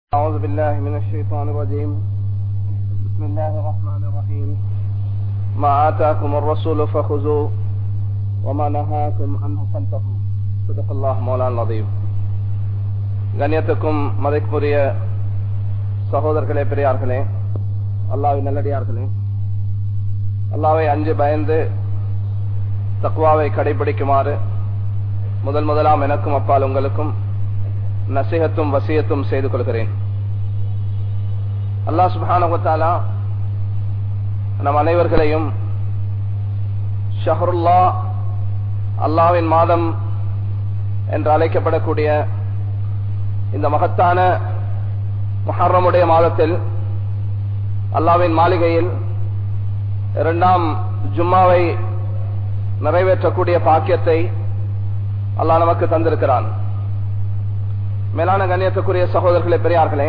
أعوذ بالله من الشيطان الرجيم بسم الله الرحمن الرحيم ما آتاكم الرسول فخذوه وما نهاكم عنه فانتهوا صدق الله مولانا العظيم கண்ணியத்துக்கும் மதிப்புரிய சகோதரர்களே பெரியார்களே அல்லாவின் நல்லடியார்களே அல்லாவை அஞ்சு பயந்து தக்குவாவை கடைபிடிக்குமாறு முதல் முதலாம் எனக்கும் அப்பால் உங்களுக்கும் நசிகத்தும் வசியத்தும் செய்து கொள்கிறேன் அல்லாஹ் சுபானகுத்தாலா நம் அனைவர்களையும் ஷஹருல்லா அல்லாவின் மாதம் என்று அழைக்கப்படக்கூடிய இந்த மகத்தான முஹர்ரமுடைய மாதத்தில் அல்லாவின் மாளிகையில் இரண்டாம் ஜும்மாவை நிறைவேற்றக்கூடிய பாக்கியத்தை அல்லாஹ் நமக்கு தந்திருக்கிறான் மேலான கண்ணியத்துக்குரிய சகோதரர்களே பெரியார்களே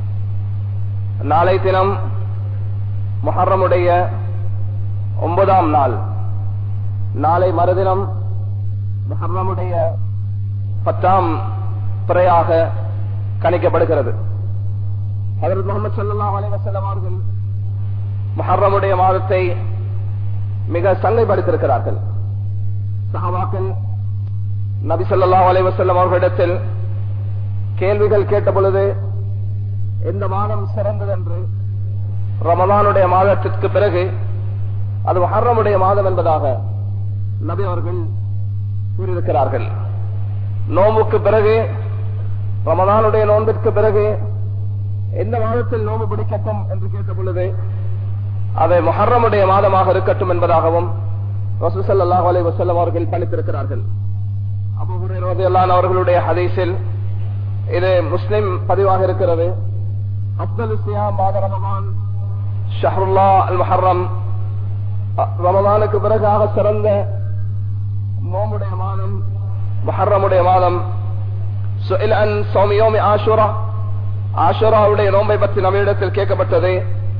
நாளை தினம் முஹர்ரமுடைய ஒன்பதாம் நாள் நாளை மறுதினம் முஹர்ரமுடைய பத்தாம் பிறையாக கணிக்கப்படுகிறது ஹதரத் முகமது சல்லா அலைவசல்லம் அவர்கள் முஹர்ரமுடைய மாதத்தை மிக சங்கைப்படுத்திருக்கிறார்கள் சஹாபாக்கள் நபி சொல்லா அலைவசல்லம் அவர்களிடத்தில் கேள்விகள் கேட்ட பொழுது எந்த மாதம் சிறந்தது என்று ரமதானுடைய மாதத்திற்கு பிறகு அது ஹர்ரமுடைய மாதம் என்பதாக நபி அவர்கள் கூறியிருக்கிறார்கள் நோம்புக்கு பிறகு ரமதானுடைய நோன்பிற்கு பிறகு எந்த மாதத்தில் நோம்பு பிடிக்கட்டும் என்று கேட்ட பொழுது அதை மொஹர்ரமுடைய மாதமாக இருக்கட்டும் என்பதாகவும் ரசூசல்லாஹ் அலை வசல்லம் அவர்கள் பணித்திருக்கிறார்கள் அபுஹுரேலான் அவர்களுடைய ஹதீஸில் இது முஸ்லிம் பதிவாக இருக்கிறது அப்தல் மாத ரமதான் ஷஹருல்லா அல் மஹர்ரம் ரமதானுக்கு பிறகாக சிறந்த நோமுடைய மாதம் மஹர்ரமுடைய மாதம் ஆஷுரா ஆஷுராவுடைய நோம்பை பற்றி நம்மிடத்தில் கேட்கப்பட்டது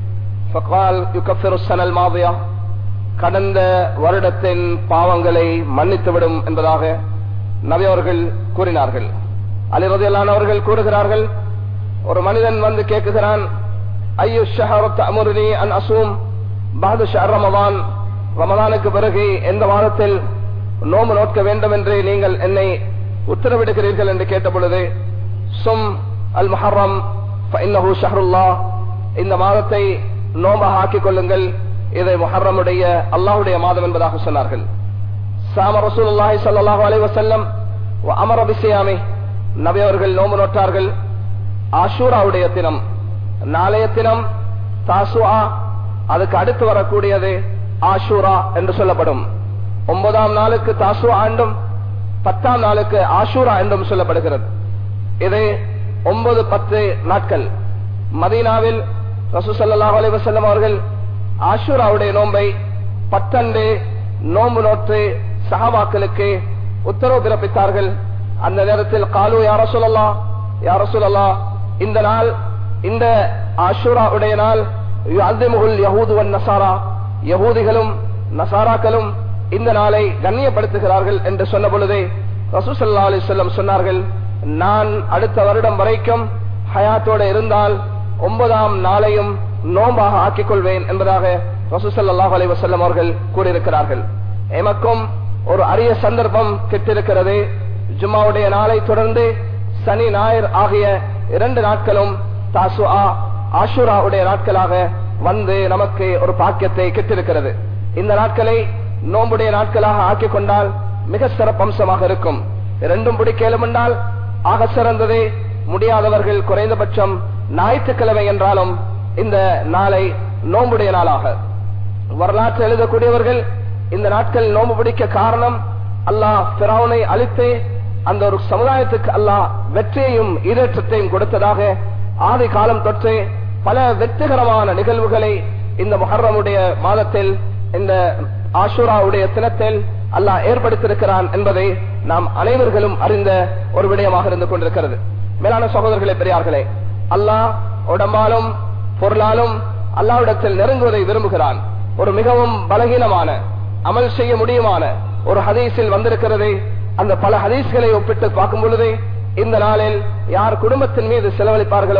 கடந்த வருடத்தின் பாவங்களை மன்னித்துவிடும் என்பதாக நபி அவர்கள் கூறினார்கள் அலிரதியல்லானவர்கள் கூறுகிறார்கள் ஒரு மனிதன் வந்து கேட்குகிறான் ஐயோ ஷஹரத் அமுருனி அன் அசூம் பாது ஷஹர் ரமதான் ரமதானுக்கு பிறகு எந்த மாதத்தில் நோம்பு நோக்க வேண்டும் என்று நீங்கள் என்னை உத்தரவிடுகிறீர்கள் என்று கேட்ட பொழுது சும் அல் மஹர்ரம் ஷஹருல்லா இந்த மாதத்தை நோம்பாக ஆக்கிக் கொள்ளுங்கள் இதை முஹர்ரமுடைய அல்லாஹுடைய மாதம் என்பதாக சொன்னார்கள் சாம ரசூலுல்லாஹி ஸல்லல்லாஹு அலைஹி வஸல்லம் அமர பிசியாமி நபி அவர்கள் நோம்பு நோட்டார்கள் ஆஷூராவுடைய தினம் நாளைய தினம் தாசுஆ அதுக்கு அடுத்து வரக்கூடியது ஆஷூரா என்று சொல்லப்படும் ஒன்பதாம் நாளுக்கு தாசுஆ என்றும் பத்தாம் நாளுக்கு ஆஷூரா என்றும் சொல்லப்படுகிறது இது ஒன்பது பத்து நாட்கள் மதீனாவில் ரசூசல்லாஹ் அலைவசல்லம் அவர்கள் ஆஷூராவுடைய நோன்பை பத்தண்டு நோன்பு நோற்று சஹாபாக்களுக்கு உத்தரவு பிறப்பித்தார்கள் அந்த நேரத்தில் காலு யார சொல்லலா யார சொல்லலா இந்த நாள் இந்த ஆஷுராவுடைய நாள் யகூதுவன் நசாரா யகூதிகளும் நசாராக்களும் இந்த நாளை கண்ணியப்படுத்துகிறார்கள் என்று சொன்ன பொழுதே ரசூசல்லா அலி சொல்லம் சொன்னார்கள் நான் அடுத்த வருடம் வரைக்கும் ஹயாத்தோட இருந்தால் ஒன்பதாம் நாளையும் நோம்பாக ஆக்கிக் கொள்வேன் என்பதாக ரசூசல்லாஹ் அலி வசல்லம் அவர்கள் கூறியிருக்கிறார்கள் எமக்கும் ஒரு அரிய சந்தர்ப்பம் கெட்டிருக்கிறது ஜும்மாவுடைய நாளை தொடர்ந்து சனி ஞாயிறு ஆகிய இரண்டு நாட்களும் தாசு ஆஷுராவுடைய நாட்களாக வந்து நமக்கு ஒரு பாக்கியத்தை கெட்டிருக்கிறது இந்த நாட்களை நோம்புடைய நாட்களாக ஆக்கிக் கொண்டால் மிக சிறப்பம்சமாக இருக்கும் இரண்டும் பிடிக்கலும் என்றால் ஆக சிறந்தது முடியாதவர்கள் குறைந்தபட்சம் ஞாயிற்றுக்கிழமை என்றாலும் இந்த நாளை நோம்புடைய நாளாக வரலாற்று எழுதக்கூடியவர்கள் இந்த நாட்கள் நோம்பு பிடிக்க காரணம் அல்லாஹ் பிறவுனை அழித்து அந்த ஒரு சமுதாயத்துக்கு அல்லாஹ் வெற்றியையும் ஈரேற்றத்தையும் கொடுத்ததாக ஆதி காலம் தொற்று பல வெற்றிகரமான நிகழ்வுகளை இந்த மொஹர்ரமுடைய மாதத்தில் இந்த ஆஷூராவுடைய தினத்தில் அல்லாஹ் ஏற்படுத்தியிருக்கிறான் என்பதை நாம் அனைவர்களும் அறிந்த ஒரு விடயமாக இருந்து கொண்டிருக்கிறது மேலான சகோதரர்களே பெரியார்களே அல்லாஹ் உடம்பாலும் பொருளாலும் அல்லாவிடத்தில் நெருங்குவதை விரும்புகிறான் ஒரு மிகவும் பலகீனமான அமல் செய்ய முடியுமான ஒரு ஹதீஸில் வந்திருக்கிறது அந்த பல ஹதீஸ்களை ஒப்பிட்டு பார்க்கும் பொழுது இந்த நாளில் யார் குடும்பத்தின் மீது செலவழிப்பார்களோ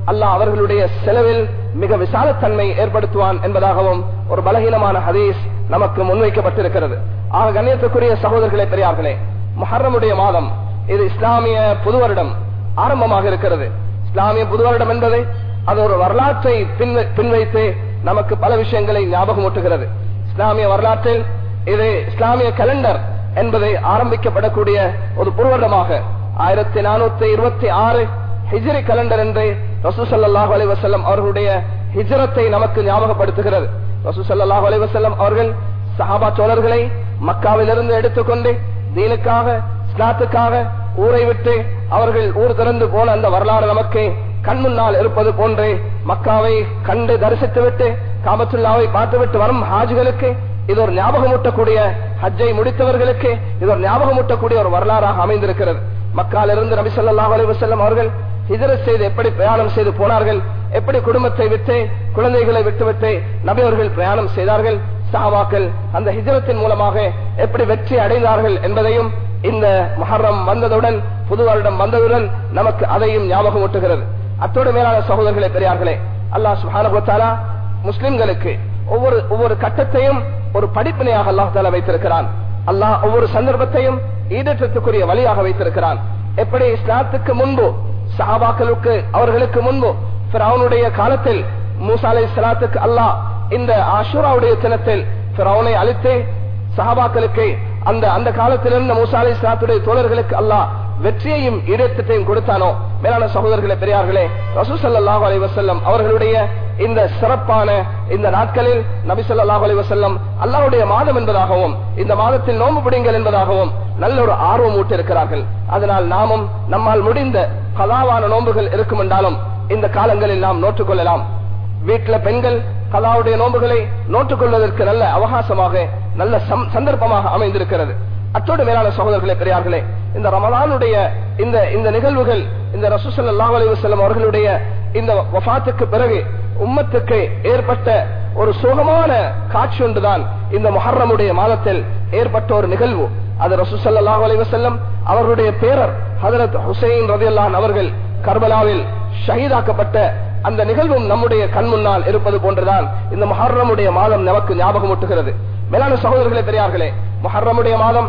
அல்லாஹ் அவர்களுடைய செலவில் மிக விசாலத்தன்மை ஏற்படுத்துவான் என்பதாகவும் ஒரு பலகீனமான ஹதீஸ் நமக்கு முன்வைக்கப்பட்டிருக்கிறது ஆக கண்ணியத்துக்குரிய சகோதரர்களே பெரியார்களே முஹர்ரமுடைய மாதம் இது இஸ்லாமிய புது வருடம் ஆரம்பமாக இருக்கிறது இஸ்லாமிய புது வருடம் என்பது அது ஒரு வரலாற்றை பின்வைத்து நமக்கு பல விஷயங்களை ஞாபகமூட்டுகிறது இஸ்லாமிய வரலாற்றில் இது இஸ்லாமிய கலண்டர் என்பதை ஆரம்பிக்கப்படக்கூடிய ஒரு புதுவருடமாக ஆயிரத்தி நானூத்தி இருபத்தி ஆறு ஹிஜ்ரி கலண்டர் என்று ரசூ சல்லாஹூ அலி வசல்லம் அவர்களுடைய ஹிஜரத்தை நமக்கு ஞாபகப்படுத்துகிறது ரசூ சல்லாஹூ அலி வசல்லம் அவர்கள் சஹாபா சோழர்களை மக்காவிலிருந்து எடுத்துக்கொண்டு தீனுக்காக இஸ்லாத்துக்காக ஊரை விட்டு அவர்கள் ஊர் திறந்து போன அந்த வரலாறு நமக்கு கண் முன்னால் இருப்பது போன்றே மக்காவை கண்டு தரிசித்து விட்டு காபத்துல்லாவை பார்த்துவிட்டு வரும் ஹாஜிகளுக்கு இது ஒரு ஞாபகமூட்டக்கூடிய ஹஜ்ஜை முடித்தவர்களுக்கு இது ஒரு ஞாபகமூட்டக்கூடிய ஒரு வரலாறாக அமைந்திருக்கிறது மக்காலிருந்து நபி சொல்லாஹ் அலைவசல்லம் அவர்கள் ஹிஜரத் செய்து எப்படி பிரயாணம் செய்து போனார்கள் எப்படி குடும்பத்தை விட்டு குழந்தைகளை விட்டுவிட்டு நபி அவர்கள் பிரயாணம் செய்தார்கள் சஹாபாக்கள் அந்த ஹிஜரத்தின் மூலமாக எப்படி வெற்றி அடைந்தார்கள் என்பதையும் இந்த மஹர்ரம் வந்ததுடன் புது வருடம் வந்ததுடன் நமக்கு அதையும் ஞாபகம் ஊட்டுகிறது அத்தோடு மேலான சகோதரர்களே பெரியார்களே அல்லாஹ் சுஹானா முஸ்லிம்களுக்கு ஒவ்வொரு ஒவ்வொரு கட்டத்தையும் ஒரு படிப்பினையாக அல்லாஹ் தாலா வைத்திருக்கிறான் அல்லாஹ் ஒவ்வொரு சந்தர்ப்பத்தையும் ஈடற்றத்துக்குரிய வழியாக வைத்திருக்கிறான் எப்படி இஸ்லாத்துக்கு முன்பு சஹாபாக்களுக்கு அவர்களுக்கு முன்பு அவனுடைய காலத்தில் மூசா அலை சலாத்துக்கு அல்லாஹ் இந்த ஆஷூராவுடைய தினத்தில் அவனை அழித்து சஹாபாக்களுக்கு அந்த அந்த காலத்தில் இருந்த மூசா அலை சலாத்துடைய தோழர்களுக்கு அல்லாஹ் வெற்றியையும் ஈடேற்றத்தையும் கொடுத்தானோ மேலான சகோதரர்களே பெரியார்களே ரசூ சல்லாஹூ அலி வசல்லம் அவர்களுடைய இந்த சிறப்பான இந்த நாட்களில் நபி சொல்லாஹு அலி வசல்லம் அல்லாவுடைய மாதம் என்பதாகவும் இந்த மாதத்தில் நோம்பு பிடிங்கள் என்பதாகவும் நல்ல ஒரு ஆர்வம் ஊட்டி இருக்கிறார்கள் அதனால் நாமும் நம்மால் முடிந்த கலாவான நோன்புகள் இருக்கும் என்றாலும் இந்த காலங்களில் நாம் நோற்றுக்கொள்ளலாம் வீட்டுல பெண்கள் கலாவுடைய நோன்புகளை நோட்டுக்கொள்வதற்கு நல்ல அவகாசமாக நல்ல சந்தர்ப்பமாக அமைந்திருக்கிறது அத்தோடு மேலான சகோதரர்களே பெரியார்களே இந்த ரமலானுடைய இந்த இந்த நிகழ்வுகள் இந்த ரசூசல்லாஹ் அலிவசல்லம் அவர்களுடைய இந்த வஃத்துக்கு பிறகு உம்மத்துக்கு ஏற்பட்ட ஒரு சுகமான காட்சி ஒன்றுதான் இந்த மொஹர்ரமுடைய மாதத்தில் ஏற்பட்ட ஒரு நிகழ்வு அது ரசூசல்லாஹ் அலிவசல்லம் அவர்களுடைய பேரர் ஹதரத் ஹுசைன் ரதியல்லான் அவர்கள் கர்பலாவில் ஷஹீதாக்கப்பட்ட அந்த நிகழ்வும் நம்முடைய கண் முன்னால் இருப்பது போன்றுதான் இந்த மொஹர்ரமுடைய மாதம் நமக்கு ஞாபகமூட்டுகிறது மேலான சகோதரர்களே பெரியார்களே மொஹர்ரமுடைய மாதம்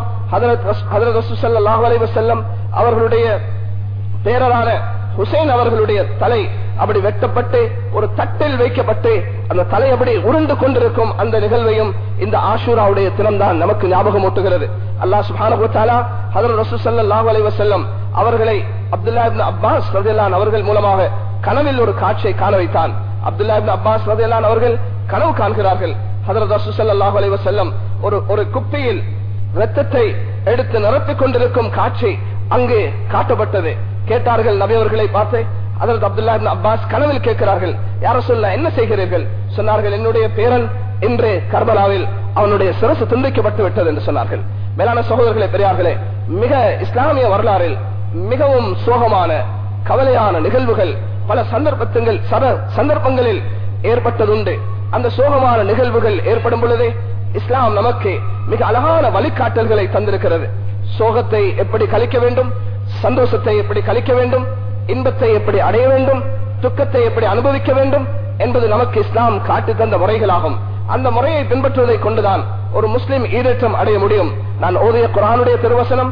செல்லம் அவர்களுடைய பேரரான ஹுசைன் அவர்களுடைய தலை அப்படி வெட்டப்பட்டு ஒரு தட்டில் வைக்கப்பட்டு அந்த தலை அப்படி உருண்டு கொண்டிருக்கும் அந்த நிகழ்வையும் இந்த ஆஷூராவுடைய தினம்தான் நமக்கு ஞாபகம் ஊட்டுகிறது அல்லாஹ் சுபானா ஹதர் ரசூ சல்லாஹ் அலைவசல்லம் அவர்களை அப்துல்லா அப்பாஸ் ரதிலான் அவர்கள் மூலமாக கனவில் ஒரு காட்சியை காண வைத்தான் அப்துல்லா அப்பாஸ் ரதிலான் அவர்கள் கனவு காண்கிறார்கள் ஹதரத் ரசூ சல்லாஹ் அலைவசல்லம் ஒரு ஒரு குப்பியில் ரத்தத்தை எடுத்து நிரப்பிக் கொண்டிருக்கும் காட்சி அங்கு காட்டப்பட்டது கேட்டார்கள் நபி அவர்களை பார்த்து அதற்கு அப்துல்லா அப்பாஸ் கனவில் கேட்கிறார்கள் யார சொல்ல என்ன செய்கிறீர்கள் சொன்னார்கள் என்னுடைய பேரன் இன்று கர்பலாவில் அவனுடைய சிரசு துண்டிக்கப்பட்டு விட்டது என்று சொன்னார்கள் மேலான சகோதரர்களே பெரியார்களே மிக இஸ்லாமிய வரலாறில் மிகவும் சோகமான கவலையான நிகழ்வுகள் பல சந்தர்ப்பங்கள் சந்தர்ப்பங்களில் ஏற்பட்டதுண்டு அந்த சோகமான நிகழ்வுகள் ஏற்படும் பொழுதே இஸ்லாம் நமக்கு மிக அழகான வழிகாட்டல்களை தந்திருக்கிறது சோகத்தை எப்படி கழிக்க வேண்டும் சந்தோஷத்தை எப்படி கழிக்க வேண்டும் இன்பத்தை எப்படி அடைய வேண்டும் துக்கத்தை எப்படி அனுபவிக்க வேண்டும் என்பது நமக்கு இஸ்லாம் காட்டி தந்த முறைகளாகும் அந்த முறையை பின்பற்றுவதை கொண்டுதான் ஒரு முஸ்லிம் ஈரேற்றம் அடைய முடியும் நான் ஓதிய குரானுடைய திருவசனம்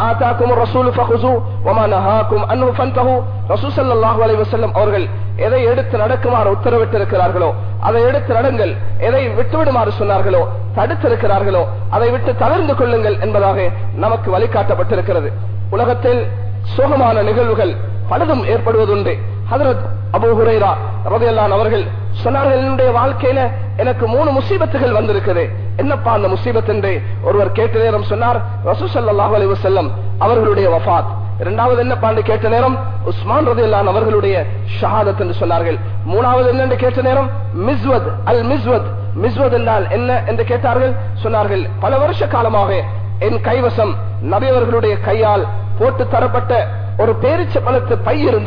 அவர்கள் எதை எடுத்து நடக்குமாறு உத்தரவிட்டிருக்கிறார்களோ அதை எடுத்து நடங்கள் எதை விட்டுவிடுமாறு சொன்னார்களோ தடுத்திருக்கிறார்களோ அதை விட்டு தவிர்ந்து கொள்ளுங்கள் என்பதாக நமக்கு வழிகாட்டப்பட்டிருக்கிறது உலகத்தில் சோகமான நிகழ்வுகள் பலதும் ஏற்படுவதுண்டு ஹதரத் அபு ஹுரைரா ரதையல்லான் அவர்கள் சொன்னார்கள் என்னுடைய வாழ்க்கையில எனக்கு மூணு முசீபத்துகள் வந்திருக்குது என்னப்பா அந்த முசீபத் என்று ஒருவர் கேட்ட நேரம் சொன்னார் ரசூசல்லாஹ் அலி வசல்லம் அவர்களுடைய வஃத் இரண்டாவது என்ன பாண்டு கேட்ட நேரம் உஸ்மான் ரதையல்லான் அவர்களுடைய ஷஹாதத் என்று சொன்னார்கள் மூணாவது என்ன கேட்ட நேரம் மிஸ்வத் அல் மிஸ்வத் மிஸ்வத் என்றால் என்ன என்று கேட்டார்கள் சொன்னார்கள் பல வருஷ காலமாக என் கைவசம் நபியவர்களுடைய கையால் போட்டு தரப்பட்ட ஒரு பேரிச்ச பழத்து பை இருந்தது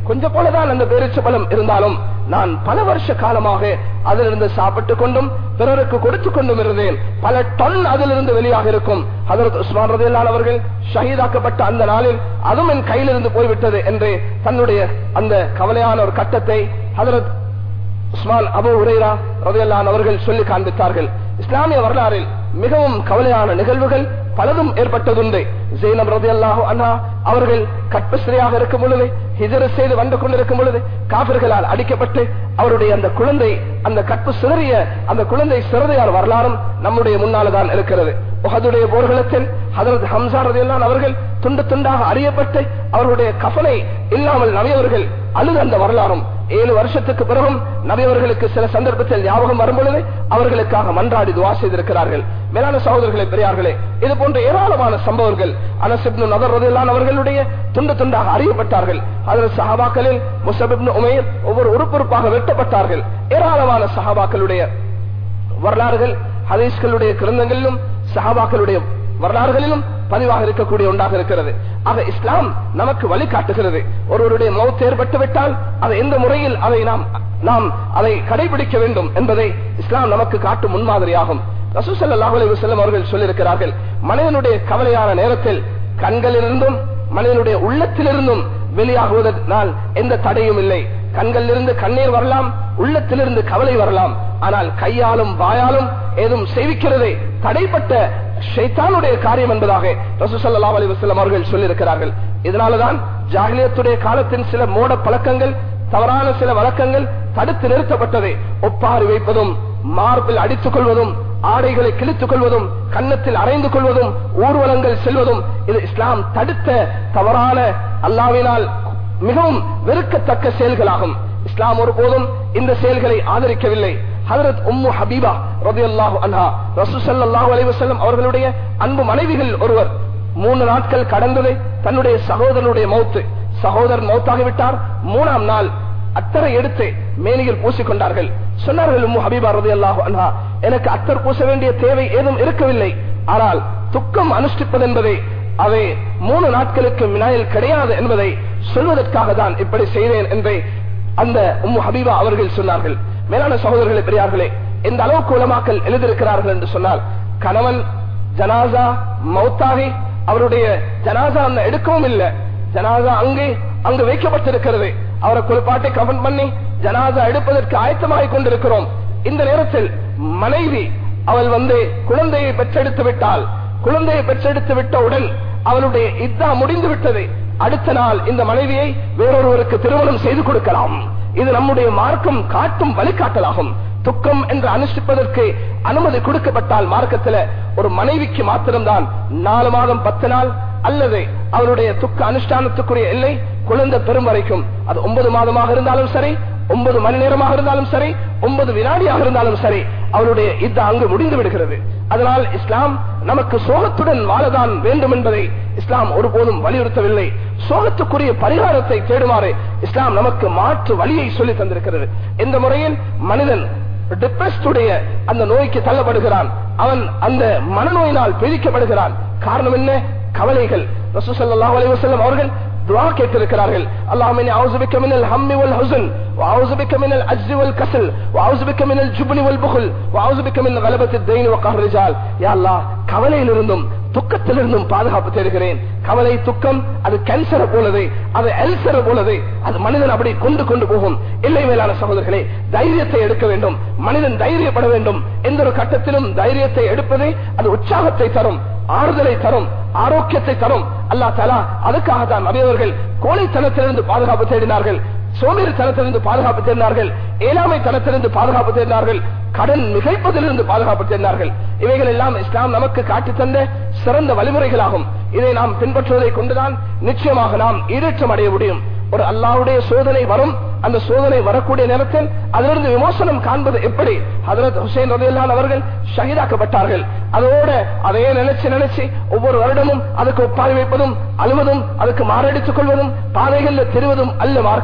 கொஞ்சம் போலதான் அந்த பேரிச்சபலம் இருந்தாலும் நான் பல வருஷ காலமாக அதிலிருந்து சாப்பிட்டு கொண்டும் பிறருக்கு கொடுத்து கொண்டும் இருந்தேன் பல டன் அதிலிருந்து வெளியாக இருக்கும் அதற்கு உஸ்மான் ரதியல்லான் அவர்கள் ஷஹீதாக்கப்பட்ட அந்த நாளில் அதுவும் என் கையிலிருந்து போய்விட்டது என்று தன்னுடைய அந்த கவலையான ஒரு கட்டத்தை ஹதரத் உஸ்மான் அபு உரைரா ரதையல்லான் அவர்கள் சொல்லி காண்பித்தார்கள் இஸ்லாமிய வரலாறில் மிகவும் கவலையான நிகழ்வுகள் பலதும் ஏற்பட்டதுண்டு ஜெயினம் ரதையல்லாஹு அண்ணா அவர்கள் கற்பஸ்திரியாக இருக்கும் பொழுது ஹிஜர செய்து வந்து கொண்டிருக்கும் பொழுது காபிர்களால் அடிக்கப்பட்டு அவருடைய அந்த குழந்தை அந்த கற்பு சிதறிய அந்த குழந்தை சிறதையார் வரலாறும் நம்முடைய முன்னால்தான் இருக்கிறது உஹதுடைய போர்களத்தில் ஹதரத் ஹம்சா ரதையல்லான் அவர்கள் துண்டு துண்டாக அறியப்பட்டு அவர்களுடைய கஃனை இல்லாமல் நவியவர்கள் அழுது அந்த வரலாறும் ஏழு வருஷத்துக்கு பிறகும் நபியவர்களுக்கு சில சந்தர்ப்பத்தில் ஞாபகம் வரும் பொழுது அவர்களுக்காக மன்றாடி துவா செய்திருக்கிறார்கள் மேலான சகோதரர்களே பெரியார்களே இது போன்ற ஏராளமான சம்பவங்கள் அனசிப்னு நகர் அவர்களுடைய துண்டு துண்டாக அறியப்பட்டார்கள் அதில் சஹாபாக்களில் முசபிப்னு உமேர் ஒவ்வொரு உறுப்புறுப்பாக வெட்டப்பட்டார்கள் ஏராளமான சஹாபாக்களுடைய வரலாறுகள் ஹதீஸ்களுடைய கிரந்தங்களிலும் சஹாபாக்களுடைய வரலாறுகளிலும் பதிவாக இருக்கக்கூடிய ஒன்றாக இருக்கிறது ஆக இஸ்லாம் நமக்கு வழிகாட்டுகிறது ஒருவருடைய மௌத் ஏற்பட்டு விட்டால் அதை எந்த முறையில் அதை நாம் நாம் அதை கடைபிடிக்க வேண்டும் என்பதை இஸ்லாம் நமக்கு காட்டும் முன்மாதிரியாகும் ரசூசல்லாஹ் செல்லம் அவர்கள் சொல்லியிருக்கிறார்கள் மனிதனுடைய கவலையான நேரத்தில் கண்களிலிருந்தும் மனிதனுடைய உள்ளத்திலிருந்தும் வெளியாகுவதனால் எந்த தடையும் இல்லை கண்களிலிருந்து கண்ணீர் வரலாம் உள்ளத்திலிருந்து கவலை வரலாம் ஆனால் கையாலும் வாயாலும் ஏதும் சேவிக்கிறதே தடைப்பட்ட ஷைத்தானுடைய காரியம் என்பதாக ரசூசல்லா அலி வசல்லம் அவர்கள் சொல்லியிருக்கிறார்கள் இதனாலதான் ஜாகிலியத்துடைய காலத்தின் சில மோட பழக்கங்கள் தவறான சில வழக்கங்கள் தடுத்து நிறுத்தப்பட்டது ஒப்பாரி வைப்பதும் மார்பில் அடித்துக் கொள்வதும் ஆடைகளை கிழித்துக் கொள்வதும் கன்னத்தில் அரைந்து கொள்வதும் ஊர்வலங்கள் செல்வதும் இது இஸ்லாம் தடுத்த தவறான அல்லாவினால் மிகவும் வெறுக்கத்தக்க செயல்களாகும் இஸ்லாம் ஒருபோதும் இந்த செயல்களை ஆதரிக்கவில்லை ஹதரத் உம்மு ஹபீபா ரதி அல்லாஹு அன்ஹா ரசூசல்லாஹு அலைவசல்லம் அவர்களுடைய அன்பு மனைவிகள் ஒருவர் மூணு நாட்கள் கடந்தது தன்னுடைய சகோதரனுடைய மௌத்து சகோதரன் மௌத்தாகிவிட்டார் மூணாம் நாள் அத்தரை எடுத்து மேனியில் பூசிக்கொண்டார்கள் சொன்னார்கள் உம்மு ஹபீபா ரதி அல்லாஹு அன்ஹா எனக்கு அத்தர் பூச வேண்டிய தேவை ஏதும் இருக்கவில்லை ஆனால் துக்கம் அனுஷ்டிப்பது என்பதை அவை மூணு நாட்களுக்கு மினாயில் கிடையாது என்பதை சொல்வதற்காக தான் இப்படி செய்தேன் என்பதை அந்த உம்மு ஹபீபா அவர்கள் சொன்னார்கள் மேலான சகோதரர்களே பெரியார்களே எந்த அளவுக்கு உலமாக்கல் எழுதியிருக்கிறார்கள் என்று சொன்னால் கணவன் ஜனாசா மௌத்தாகி அவருடைய ஜனாசா அந்த எடுக்கவும் இல்லை ஜனாசா அங்கே அங்கு வைக்கப்பட்டிருக்கிறது அவரை குளிப்பாட்டை கவன் பண்ணி ஜனாசா எடுப்பதற்கு ஆயத்தமாகிக் கொண்டிருக்கிறோம் இந்த நேரத்தில் மனைவி அவள் வந்து குழந்தையை பெற்றெடுத்து விட்டால் குழந்தையை பெற்றெடுத்து விட்டவுடன் அவளுடைய இத்தா முடிந்து விட்டது அடுத்த நாள் இந்த மனைவியை வேறொருவருக்கு திருமணம் செய்து கொடுக்கலாம் இது நம்முடைய மார்க்கம் காட்டும் வழிகாட்டலாகும் துக்கம் என்று அனுஷ்டிப்பதற்கு அனுமதி கொடுக்கப்பட்டால் மார்க்கத்தில் ஒரு மனைவிக்கு மாத்திரம்தான் நாலு மாதம் பத்து நாள் அல்லது அவருடைய துக்க அனுஷ்டானத்துக்குரிய எல்லை குழந்தை பெறும் வரைக்கும் அது ஒன்பது மாதமாக இருந்தாலும் சரி ஒன்பது மணி நேரமாக இருந்தாலும் சரி ஒன்பது வினாடியாக இருந்தாலும் சரி அவருடைய இந்த அங்கு முடிந்து விடுகிறது அதனால் இஸ்லாம் நமக்கு சோகத்துடன் வாழதான் வேண்டும் என்பதை இஸ்லாம் ஒருபோதும் வலியுறுத்தவில்லை சோகத்துக்குரிய பரிகாரத்தை தேடுமாறு இஸ்லாம் நமக்கு மாற்று வழியை சொல்லி தந்திருக்கிறது இந்த முறையில் மனிதன் டிப்ரெஸ்டுடைய அந்த நோய்க்கு தள்ளப்படுகிறான் அவன் அந்த மனநோயினால் பீடிக்கப்படுகிறான் காரணம் என்ன கவலைகள் ரசூசல்லாஹ் அலைவசல்லம் அவர்கள் துவா கேட்டிருக்கிறார்கள் اللهم اني اعوذ بك من الهم والحزن واعوذ بك من العجز والكسل واعوذ بك من الجبن والبخل واعوذ بك من غلبة الدين وقهر الرجال يا الله கவலையிலிருந்தும் துக்கத்திலிருந்தும் பாதுகாப்பு தேடுகிறேன் கவலை துக்கம் அது கேன்சரை போலது அது அல்சரை போலது அது மனிதன் அப்படி கொண்டு கொண்டு போகும் இல்லை மேலான சகோதரர்களே தைரியத்தை எடுக்க வேண்டும் மனிதன் தைரியப்பட வேண்டும் எந்த ஒரு கட்டத்திலும் தைரியத்தை எடுப்பதே அது உற்சாகத்தை தரும் ஆறுதலை தரும் ஆரோக்கியத்தை தரும் அல்லா தலா அதுக்காக தான் நபியவர்கள் கோழைத்தனத்திலிருந்து பாதுகாப்பு தேடினார்கள் சோம்பேறித்தனத்திலிருந்து பாதுகாப்பு தேடினார்கள் ஏழாமை தனத்திலிருந்து பாதுகாப்பு தேடினார்கள் கடன் மிகைப்பதிலிருந்து பாதுகாப்பு தேடினார்கள் இவைகள் எல்லாம் இஸ்லாம் நமக்கு காட்டி தந்த சிறந்த வழிமுறைகளாகும் இதை நாம் பின்பற்றுவதை கொண்டுதான் நிச்சயமாக நாம் ஈடேற்றம் அடைய முடியும் ஒரு அல்லாவுடைய சோதனை வரும் அந்த சோதனை வரக்கூடிய நேரத்தில் அதிலிருந்து விமோசனம் காண்பது எப்படி ஹதரத் ஹுசைன் ரதையில்லான் அவர்கள் ஷஹீதாக்கப்பட்டார்கள் அதோட அதையே நினைச்சு நினைச்சு ஒவ்வொரு வருடமும் அதுக்கு ஒப்பாரி வைப்பதும் அழுவதும் அதுக்கு மாரடித்துக் கொள்வதும் பாதைகளில் தெரிவதும் அல்ல மார்க்கம்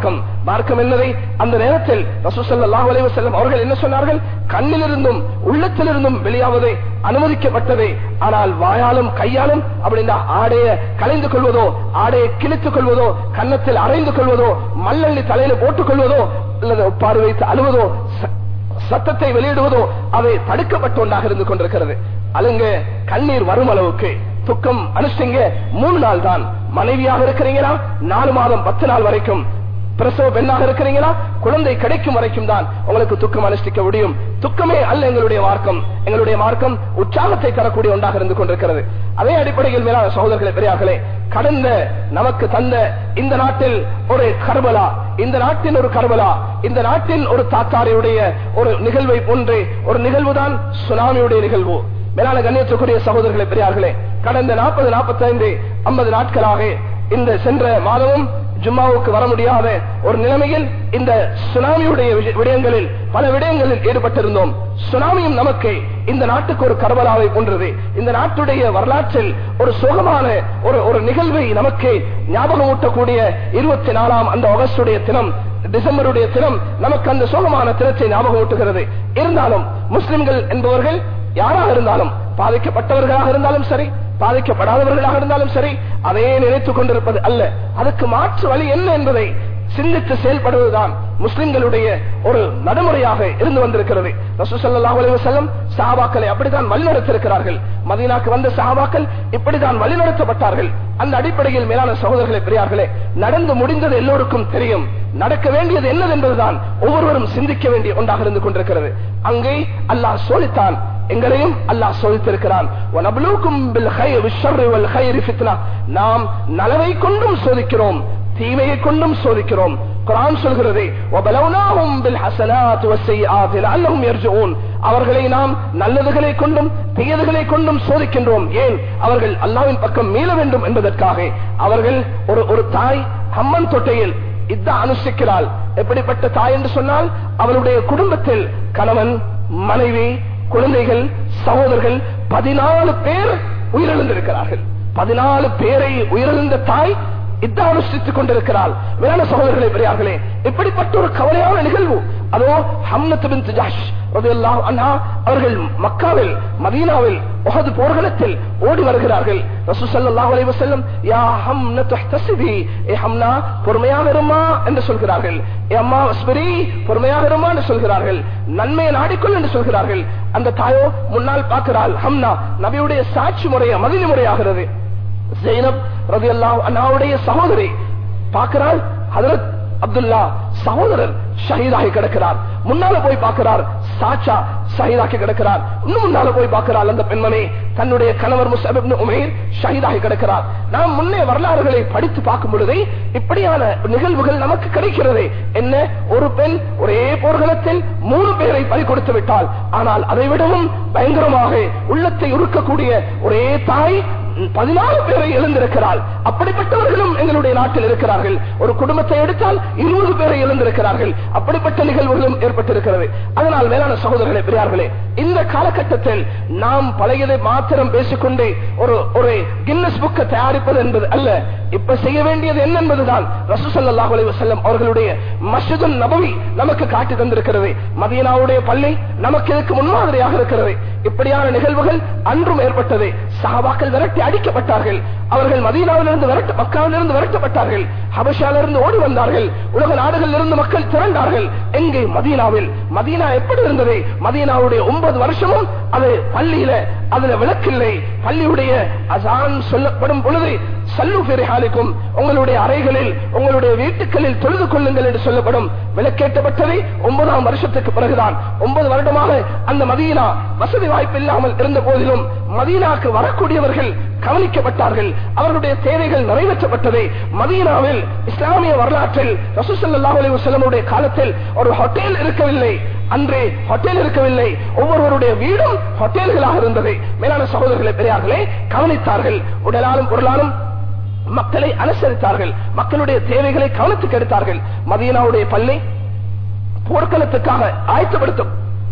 மார்க்கம் என்னதை அந்த நேரத்தில் ரசூசல்லாஹு அலைஹி வஸல்லம் அவர்கள் என்ன சொன்னார்கள் கண்ணிலிருந்தும் உள்ளத்திலிருந்தும் வெளியாவதை அனுமதிக்கப்பட்டதே ஆனால் வாயாலும் கையாலும் அப்படின்னா ஆடைய கலைந்து கொள்வதோ ஆடையை கிழித்துக் கொள்வதோ கன்னத்தில் அரைந்து கொள்வதோ மல்லள்ளி தலையில போட்டுக் கொள்வதோ அல்லது ஒப்பாறு வைத்து அழுவதோ ச- சத்தத்தை வெளியிடுவதோ அவை தடுக்கப்பட்ட ஒன்றாக இருந்து கொண்டிருக்கிறது அலுங்க கண்ணீர் வரும் அளவுக்கு துக்கம் அனுஷ்டிங்க மூணு நாள் தான் மனைவியாக இருக்கிறீங்களா நாலு மாதம் பத்து நாள் வரைக்கும் பிரசவ பெண்ணாக இருக்கிறீங்களா குழந்தை கிடைக்கும் வரைக்கும் தான் உங்களுக்கு துக்கம் அனுஷ்டிக்க முடியும் துக்கமே அல்ல எங்களுடைய மார்க்கம் எங்களுடைய மார்க்கம் உற்சாகத்தை தரக்கூடிய ஒன்றாக இருந்து கொண்டிருக்கிறது அதே அடிப்படையில் மேலான சகோதரர்களே பெரியார்களே கடந்த நமக்கு தந்த இந்த நாட்டில் ஒரு கர்பலா இந்த நாட்டின் ஒரு கர்பலா இந்த நாட்டின் ஒரு தாத்தாரியுடைய ஒரு நிகழ்வை போன்று ஒரு நிகழ்வுதான் சுனாமியுடைய நிகழ்வு மேலான கண்ணியத்துக்குரிய சகோதரர்களே பெரியார்களே கடந்த நாற்பது நாற்பத்தைந்து ஐம்பது நாட்களாக இந்த சென்ற மாதமும் ஜும்மாவுக்கு வர முடியாத ஒரு நிலைமையில் இந்த சுனாமியுடைய விஷ- விடயங்களில் பல விடயங்களில் ஈடுபட்டிருந்தோம் சுனாமியும் நமக்கு இந்த நாட்டுக்கு ஒரு கர்பலாவை போன்றது இந்த நாட்டுடைய வரலாற்றில் ஒரு சுகமான ஒரு ஒரு நிகழ்வை நமக்கு ஞாபகமூட்டக்கூடிய இருபத்தி நாலாம் அந்த ஆகஸ்டுடைய தினம் டிசம்பருடைய தினம் நமக்கு அந்த சுகமான தினத்தை ஞாபகமூட்டுகிறது இருந்தாலும் முஸ்லிம்கள் என்பவர்கள் யாராக இருந்தாலும் பாதிக்கப்பட்டவர்களாக இருந்தாலும் சரி பாதிக்கப்படாதவர்களாக இருந்தாலும் சரி அதையே நினைத்துக் கொண்டிருப்பது அல்ல அதுக்கு மாற்று வழி என்ன என்பதை சிந்தித்து செயல்படுவதுதான் முஸ்லிம்களுடைய ஒரு நடைமுறையாக இருந்து வந்திருக்கிறது ரசூசல்லாஹு அலைஹி வஸல்லம் சஹாபாக்களை அப்படித்தான் வழிநடத்திருக்கிறார்கள் மதீனாக்கு வந்த சஹாபாக்கள் இப்படித்தான் வழிநடத்தப்பட்டார்கள் அந்த அடிப்படையில் மேலான சகோதரர்களே பெரியார்களே நடந்து முடிந்தது எல்லோருக்கும் தெரியும் நடக்க வேண்டியது என்னது என்பதுதான் ஒவ்வொருவரும் சிந்திக்க வேண்டிய ஒன்றாக இருந்து கொண்டிருக்கிறது அங்கே அல்லாஹ் சோதித்தான் எங்களையும் அல்லாஹ் சோதித்திருக்கிறான் وَنَبْلُوكُمْ بِالْخَيْرِ وَالشَّرِّ وَالْخَيْرِ فِتْنَةً. நாம் நலவை கொண்டும் சோதிக்கிறோம் தீமையை கொண்டும் சோதிக்கிறோம் குரான் சொல்கிறது وَبَلَوْنَاهُمْ بِالْحَسَنَاتِ وَالسَّيِّئَاتِ لَعَلَّهُمْ يَرْجِعُونَ. அவர்களை நாம் நல்லதுகளை கொண்டும் தீயதுகளை கொண்டும் சோதிக்கின்றோம் ஏன் அவர்கள் அல்லாவின் பக்கம் மீள வேண்டும் என்பதற்காக அவர்கள் ஒரு ஒரு தாய் அம்மன் தொட்டையில் இதான் அனுஷ்டிக்கிறாள் எப்படிப்பட்ட தாய் என்று சொன்னால் அவளுடைய குடும்பத்தில் கணவன் மனைவி குழந்தைகள் சகோதரர்கள் பதினாலு பேர் உயிரிழந்திருக்கிறார்கள் பதினாலு பேரை உயிரிழந்த தாய் இதான் அனுஷ்டித்துக் கொண்டிருக்கிறாள் வேளாண் சகோதரர்களே பெரியார்களே இப்படிப்பட்ட ஒரு கவலையான நிகழ்வு அதோ ஹம்னத் பின் ஜாஷ் ரலியல்லாஹு அன்ஹா அவர்கள் மக்காவில் மதீனாவில் உஹது போர்க்களத்தில் ஓடி வருகிறார்கள் ரசூல் ஸல்லல்லாஹு அலைஹி வஸல்லம் யா ஹம்னத் இஹ்தஸிபி ஏ ஹம்னா பொறுமையாக இருமா என்று சொல்கிறார்கள் ஏ அம்மா அஸ்பரி பொறுமையாக இருமா என்று சொல்கிறார்கள் நன்மையை நாடிக்கொள் என்று சொல்கிறார்கள் அந்த தாயோ முன்னால் பார்க்கிறாள் ஹம்னா நபியுடைய சாட்சி முறைய மதினி முறையாகிறது ஜெயினப் ரதியல்லாஹு அன்ஹாவுடைய சகோதரி பார்க்கிறாள் ஹதரத் அப்துல்லா சகோதரர் ஷஹீதாகி கிடக்கிறார் முன்னால போய் பார்க்கிறார் சாச்சா ஷஹீதாகி கிடக்கிறார் இன்னும் முன்னால போய் பார்க்கிறார் அந்த பெண்மணி தன்னுடைய கணவர் முஸ்அப் இப்னு உமைர் ஷஹீதாகி கிடக்கிறார் நாம் முன்னே வரலாறுகளை படித்து பார்க்கும் பொழுது இப்படியான நிகழ்வுகள் நமக்கு கிடைக்கிறது என்ன ஒரு பெண் ஒரே போர்க்களத்தில் மூணு பேரை பறி கொடுத்து விட்டால் ஆனால் அதை விடவும் பயங்கரமாக உள்ளத்தை உருக்கக்கூடிய ஒரே தாய் பதினாலு பேரை எழுந்திருக்கிறாள் அப்படிப்பட்டவர்களும் எங்களுடைய நாட்டில் இருக்கிறார்கள் ஒரு குடும்பத்தை எடுத்தால் இருபது பேரை எழுந்திருக்கிறார்கள் அப்படிப்பட்ட நிகழ்வுகளும் ஏற்பட்டிருக்கிறது அதனால் மேலான சகோதரர்களே பெரியார்களே இந்த காலகட்டத்தில் நாம் பழையதை மாத்திரம் பேசிக்கொண்டு ஒரு ஒரு கின்னஸ் புக்கை தயாரிப்பது என்பது அல்ல இப்ப செய்ய வேண்டியது என்ன என்பதுதான் ரசூசல்லாஹு அலைஹி வஸல்லம் அவர்களுடைய மஸ்ஜிதுன் நபவி நமக்கு காட்டி தந்திருக்கிறது மதீனாவுடைய பள்ளி நமக்கு இதுக்கு முன்மாதிரியாக இருக்கிறது இப்படியான நிகழ்வுகள் அன்றும் ஏற்பட்டது சஹாபாக்கள் விரட்டி அடிக்கப்பட்டார்கள் அவர்கள் மதீனாவிலிருந்து விரட்ட மக்காவிலிருந்து விரட்டப்பட்டார்கள் ஹபஷாவிலிருந்து ஓடி வந்தார்கள் உலக நாடுகளில் இருந்து மக்கள் திரண்டார்கள் எங்கே மதீனாவில் மதீனா எப்படி இருந்தது மதீனாவுடைய ஒன்பது வருஷமும் அது பள்ளியில அதுல விளக்கில்லை பள்ளியுடைய அசான் சொல்லப்படும் பொழுது சல்லு பெரிஹாலிக்கும் உங்களுடைய அறைகளில் உங்களுடைய வீட்டுகளில் தொழுது கொள்ளுங்கள் என்று சொல்லப்படும் விலக்கேற்றப்பட்டது ஒன்பதாம் வருஷத்துக்கு பிறகுதான் ஒன்பது வருடமாக அந்த மதீனா வசதி வாய்ப்பு இல்லாமல் இருந்த போதிலும் மதீனாக்கு வரக்கூடியவர்கள் கவனிக்கப்பட்டார்கள் அவர்களுடைய தேவைகள் நிறைவேற்றப்பட்டது மதீனாவில் இஸ்லாமிய வரலாற்றில் ரசூசல்லாஹு அலைஹி வஸல்லமுடைய காலத்தில் ஒரு ஹோட்டல் இருக்கவில்லை அன்றே ஹோட்டல் இருக்கவில்லை ஒவ்வொருவருடைய வீடும் ஹோட்டல்களாக இருந்தது மேலான சகோதரர்களை பெரியார்களே கவனித்தார்கள் உடலாலும் பொருளாலும் மக்களை அனுசரித்தார்கள் மக்களுடைய தேவைகளை கவனத்துக்கு எடுத்தார்கள் மதீனாவுடைய பள்ளி போர்க்களத்துக்காக ஆயத்தப்படுத்தும்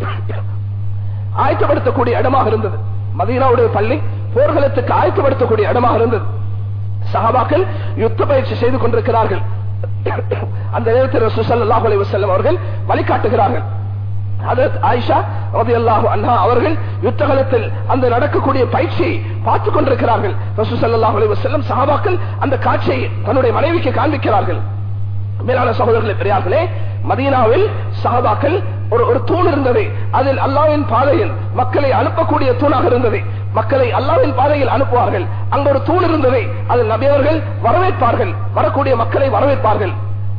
ஆயத்தப்படுத்தக்கூடிய இடமாக இருந்தது மதீனாவுடைய பள்ளி போர்களத்துக்கு ஆயத்தப்படுத்தக்கூடிய இடமாக இருந்தது சஹாபாக்கள் யுத்த பயிற்சி செய்து கொண்டிருக்கிறார்கள் அந்த நேரத்தில் சுசல்லாஹு அலைஹி வஸல்லம் அவர்கள் வழிகாட்டுகிறார்கள் ஹதரத் ஆயிஷா ரலியல்லாஹு அன்ஹா அவர்கள் யுத்தகலத்தில் அந்த நடக்கக்கூடிய பயிற்சியை பார்த்துக் கொண்டிருக்கிறார்கள் ரசூல் ஸல்லல்லாஹு அலைஹி வஸல்லம் சஹாபாக்கள் அந்த காட்சியை தன்னுடைய மனைவிக்கு காண்பிக்கிறார்கள் மேலான சகோதரர்களே பெரியார்களே மதீனாவில் சஹாபாக்கள் ஒரு ஒரு தூண் இருந்தது அதில் அல்லாவின் பாதையில் மக்களை அனுப்பக்கூடிய தூணாக இருந்தது மக்களை அல்லாவின் பாதையில் அனுப்புவார்கள் அங்க ஒரு தூண் இருந்தது அதில் நபியவர்கள் வரவேற்பார்கள் வரக்கூடிய மக்களை வரவேற்பார்கள்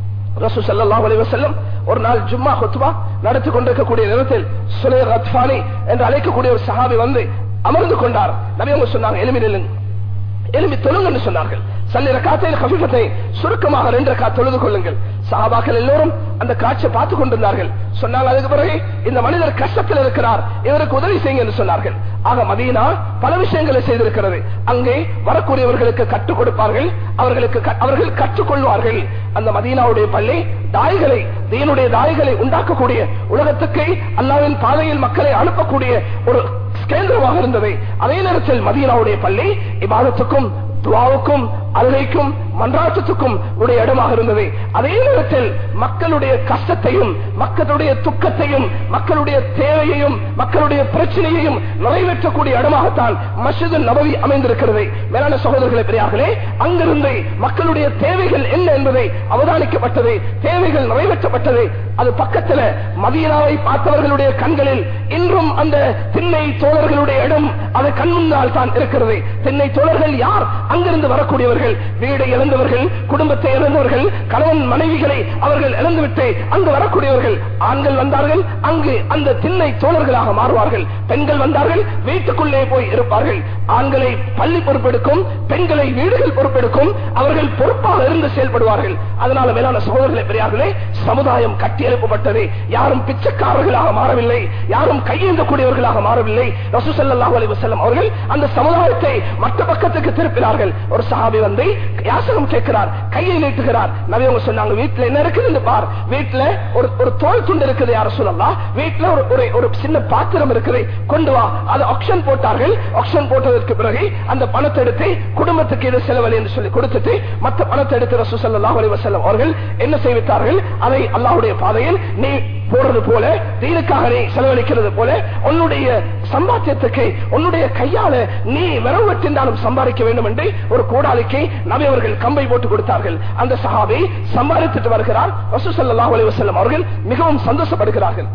ரசூ ஸல்லல்லாஹு அலைஹி வஸல்லம் ஒரு நாள் ஜும்மா குத்பா நடத்தி கொண்டிருக்கக்கூடிய நேரத்தில் சுலைர் ரத்பானி என்று அழைக்கக்கூடிய ஒரு சஹாபி வந்து அமர்ந்து கொண்டார் நபி அவங்க சொன்னாங்க எலும்பி நில்லுங்க எலும்பி தொழுங்கன்னு சொன்னார்கள் சல்லி ரக்காத்தையில் கஃபிஃபத்தை சுருக்கமாக ரெண்டு ரக்கா தொழுது கொள்ளுங்கள் சஹாபாக்கள் எல்லோரும் அந்த காட்சியை பார்த்து கொண்டிருந்தார்கள் சொன்னாங்க அதுக்கு பிறகு இந்த மனிதர் கஷ்டத்தில் இருக்கிறார் இவருக்கு உதவி செய்யுங்க என்று சொன்னார்கள் ஆக மதீனா பல விஷயங்களை செய்திருக்கிறது அங்கே வரக்கூடியவர்களுக்கு கற்றுக் கொடுப்பார்கள் அவர்களுக்கு க- அவர்கள் கற்றுக்கொள்வார்கள் அந்த மதீனாவுடைய பள்ளி தாய்களை தீனுடைய தாய்களை உண்டாக்கக்கூடிய உலகத்துக்கு அல்லாவின் பாதையில் மக்களை அனுப்பக்கூடிய ஒரு கேந்திரமாக இருந்தது அதே நேரத்தில் மதீனாவுடைய பள்ளி இபாதத்துக்கும் துவாவுக்கும் அழுகைக்கும் மன்றாட்டத்துக்கும் உடைய இடமாக இருந்தது அதே நேரத்தில் மக்களுடைய கஷ்டத்தையும் மக்களுடைய துக்கத்தையும் மக்களுடைய தேவையையும் மக்களுடைய பிரச்சனையையும் நிறைவேற்றக்கூடிய இடமாகத்தான் மஸ்ஜிது நபவி அமைந்திருக்கிறது மேலான சகோதரர்களை பெரியார்களே அங்கிருந்து மக்களுடைய தேவைகள் என்ன என்பதை அவதானிக்கப்பட்டது தேவைகள் நிறைவேற்றப்பட்டது அது பக்கத்துல மதீனாவை பார்த்தவர்களுடைய கண்களில் இன்றும் அந்த திண்ணை தோழர்களுடைய இடம் அது கண்முன்னால் தான் இருக்கிறது திண்ணை தோழர்கள் யார் அங்கிருந்து வரக்கூடியவர்கள் வீடை இழந்தவர்கள் குடும்பத்தை இழந்தவர்கள் கணவன் மனைவிகளை அவர்கள் இழந்துவிட்டு அங்கு வரக்கூடியவர்கள் ஆண்கள் வந்தார்கள் அங்கு அந்த திண்ணை தோழர்களாக மாறுவார்கள் பெண்கள் வந்தார்கள் வீட்டுக்குள்ளே போய் இருப்பார்கள் ஆண்களை பள்ளி பொறுப்பெடுக்கும் பெண்களை வீடுகள் பொறுப்பெடுக்கும் அவர்கள் பொறுப்பாக இருந்து செயல்படுவார்கள் அதனால மேலான சகோதரர்களை பெரியார்களே சமுதாயம் கட்டி எழுப்பப்பட்டது யாரும் பிச்சைக்காரர்களாக மாறவில்லை யாரும் கையேந்தக்கூடியவர்களாக மாறவில்லை ரசூ ஸல்லல்லாஹு அலைஹி வஸல்லம் அவர்கள் அந்த சமுதாயத்தை மற்ற பக்கத்துக்கு திருப்பினார்கள் ஒரு சஹாபி வந்து யாசகம் கேட்கிறார் கையை நீட்டுகிறார் நபி அவங்க சொன்னாங்க வீட்டுல என்ன இருக்குதுன்னு பார் வீட்டுல ஒரு ஒரு தோல் துண்டு இருக்குது யார சொல்லலாம் வீட்டுல ஒரு ஒரு- ஒரு சின்ன பாத்திரம் இருக்குது கொண்டு வா அது ஆக்ஷன் போட்டார்கள் ஆக்ஷன் போட்டதற்கு பிறகு அந்த பணத்தை எடுத்து குடும்பத்துக்கு இது செலவழி என்று சொல்லி கொடுத்துட்டு மற்ற பணத்தை எடுத்து ரசூ ஸல்லல்லாஹு அலைஹி வஸல்லம் அவர்கள் என்ன செய்வித்தார்கள் அதை அல்லாஹ்வுடைய பாதையில் நீ போறது போல தீனுக்காக நீ செலவழிக்கிறது போல உன்னுடைய சம்பாத்தியத்துக்கு உன்னுடைய கையால நீ விரவு வெட்டிருந்தாலும் சம்பாதிக்க வேண்டும் என்று ஒரு கூடாளிக்கு நபி அவர்கள் கம்பை போட்டு கொடுத்தார்கள் அந்த சஹாபி சம்பாதித்துட்டு வருகிறார் ரசூ ஸல்லல்லாஹு அலைஹி வஸல்லம் அவர்கள் மிகவும் சந்தோஷப்படுகிறார்கள்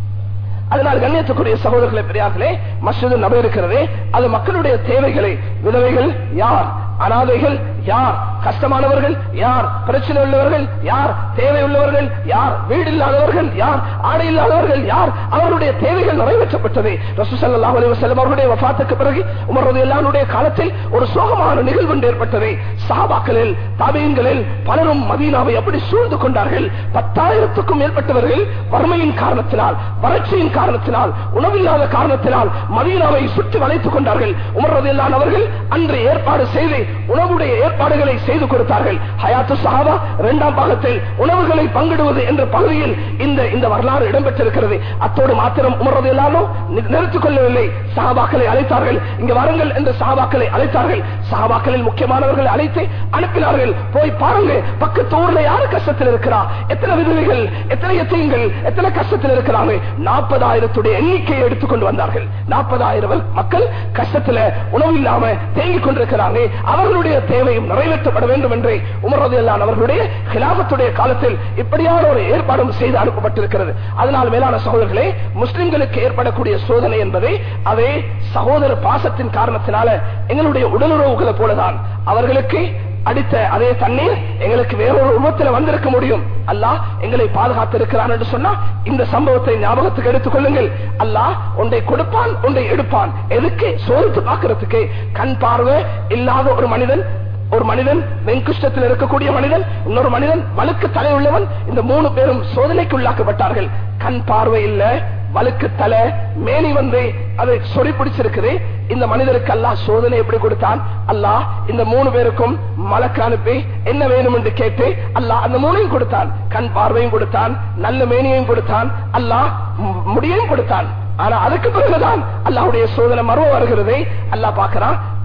அதனால் கண்ணியத்துக்குரிய சகோதரர்களை பெரியார்களே மஸ்ஜிது நபை இருக்கிறதே அது மக்களுடைய தேவைகளை விதவைகள் யார் அனாதைகள் யார் கஷ்டமானவர்கள் யார் பிரச்சனை உள்ளவர்கள் யார் தேவை உள்ளவர்கள் யார் வீடு இல்லாதவர்கள் யார் ஆடை இல்லாதவர்கள் யார் அவருடைய தேவைகள் நிறைவேற்றப்பட்டது ரசூசல்லாஹு அலைஹி வஸல்லம் அவருடைய வஃபாத்துக்கு பிறகு உமர் ரலியல்லாஹுடைய காலத்தில் ஒரு சோகமான நிகழ்வு ஒன்று ஏற்பட்டது சஹாபாக்களில் தாபியங்களில் பலரும் மதீனாவை அப்படி சூழ்ந்து கொண்டார்கள் பத்தாயிரத்துக்கும் மேற்பட்டவர்கள் வறுமையின் காரணத்தினால் வறட்சியின் காரணத்தினால் உணவில்லாத காரணத்தினால் மதீனாவை சுற்றி வளைத்துக் கொண்டார்கள் உமர் ரலியல்லாஹு அவர்கள் அன்று ஏற்பாடு செய்து உணவுடைய ஏற்பாடுகளை செய்து கொடுத்தார்கள் ஹயாத்து சஹாபா இரண்டாம் பாகத்தில் உணவுகளை பங்கிடுவது என்ற பகுதியில் இந்த இந்த வரலாறு இடம்பெற்றிருக்கிறது அத்தோடு மாத்திரம் உமர்றது எல்லாரும் நிறுத்திக் கொள்ளவில்லை சஹாபாக்களை அழைத்தார்கள் இங்க வாருங்கள் என்ற சஹாபாக்களை அழைத்தார்கள் சஹாபாக்களில் முக்கியமானவர்களை அழைத்து அனுப்பினார்கள் போய் பாருங்க பக்கத்து ஊர்ல யாரு கஷ்டத்தில் இருக்கிறா எத்தனை விதவைகள் எத்தனை எத்தையங்கள் எத்தனை கஷ்டத்தில் இருக்கிறாங்க நாற்பதாயிரத்துடைய எண்ணிக்கையை எடுத்துக்கொண்டு வந்தார்கள் நாற்பதாயிரம் மக்கள் கஷ்டத்துல உணவு இல்லாம தேங்கிக் கொண்டிருக்கிறாங்க அவர்களுடைய தேவையும் நிறைவேற்றப்பட வேண்டும் என்று உமர்றதையெல்லாம் அவர்களுடைய கிலாபத்துடைய காலத்தில் இப்படியான ஒரு ஏற்பாடும் செய்து அனுப்பப்பட்டிருக்கிறது அதனால் மேலான சகோதரர்களே முஸ்லிம்களுக்கு ஏற்படக்கூடிய சோதனை என்பதை அதே சகோதர பாசத்தின் காரணத்தினால எங்களுடைய உடலுறவுகளை போலதான் அவர்களுக்கு அடித்த அதே தண்ணீர் எங்களுக்கு வேறொரு உருவத்தில் வந்திருக்க முடியும் அல்லாஹ் எங்களை பாதுகாத்திருக்கிறான் என்று சொன்னா இந்த சம்பவத்தை ஞாபகத்துக்கு எடுத்துக் கொள்ளுங்கள் அல்லாஹ் ஒன்றை கொடுப்பான் ஒன்றை எடுப்பான் எதுக்கு சோதித்து பார்க்கறதுக்கு கண் பார்வை இல்லாத ஒரு மனிதன் ஒரு மனிதன் வெங்குஷ்டத்தில் இருக்கக்கூடிய மனிதன் இன்னொரு மனிதன் வழுக்கு தலை உள்ளவன் இந்த மூணு பேரும் சோதனைக்கு உள்ளாக்கப்பட்டார்கள் கண் பார்வை இல்ல வழுக்கு தலை மேனி வந்து அதை சொறி பிடிச்சிருக்குது இந்த மனிதருக்கு அல்லாஹ் சோதனை எப்படி கொடுத்தான் அல்லாஹ் இந்த மூணு பேருக்கும் மலக்கு அனுப்பி என்ன வேணும் என்று கேட்டு அல்லாஹ் அந்த மூணையும் கொடுத்தான் கண் பார்வையும் கொடுத்தான் நல்ல மேனியையும் கொடுத்தான் அல்லாஹ் மு- முடியையும் கொடுத்தான் ஆனா அதுக்கு பிறகுதான் அல்லாஹ்வுடைய சோதனை மர்வம் வருகிறது அல்லாஹ் பார்க்கறான்